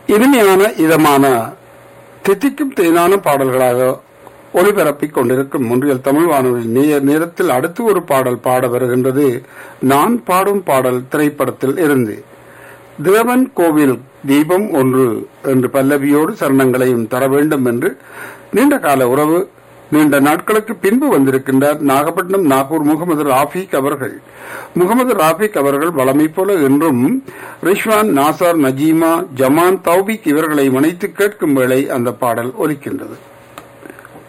இனிமையான இதமான தித்திக்கும் தேனான பாடல்களாக ஒளிபரப்பிக் கொண்டிருக்கும் முன்றியல் தமிழ் வானொலி நேர- நேரத்தில் அடுத்து ஒரு பாடல் பாட வருகின்றது நான் பாடும் பாடல் திரைப்படத்தில் இருந்து தேவன் கோவில் தீபம் ஒன்று என்று பல்லவியோடு சரணங்களையும் தர வேண்டும் என்று நீண்ட கால உறவு நீண்ட நாட்களுக்கு பின்பு வந்திருக்கின்றார் நாகப்பட்டினம் நாகூர் முகமது ராஃபிக் அவர்கள் முகமது ராஃபிக் அவர்கள் வளமை போல என்றும் ரிஷ்வான் நாசார் நஜீமா ஜமான் தௌபிக் இவர்களை இணைத்து கேட்கும் வேளை அந்த பாடல் ஒலிக்கின்றது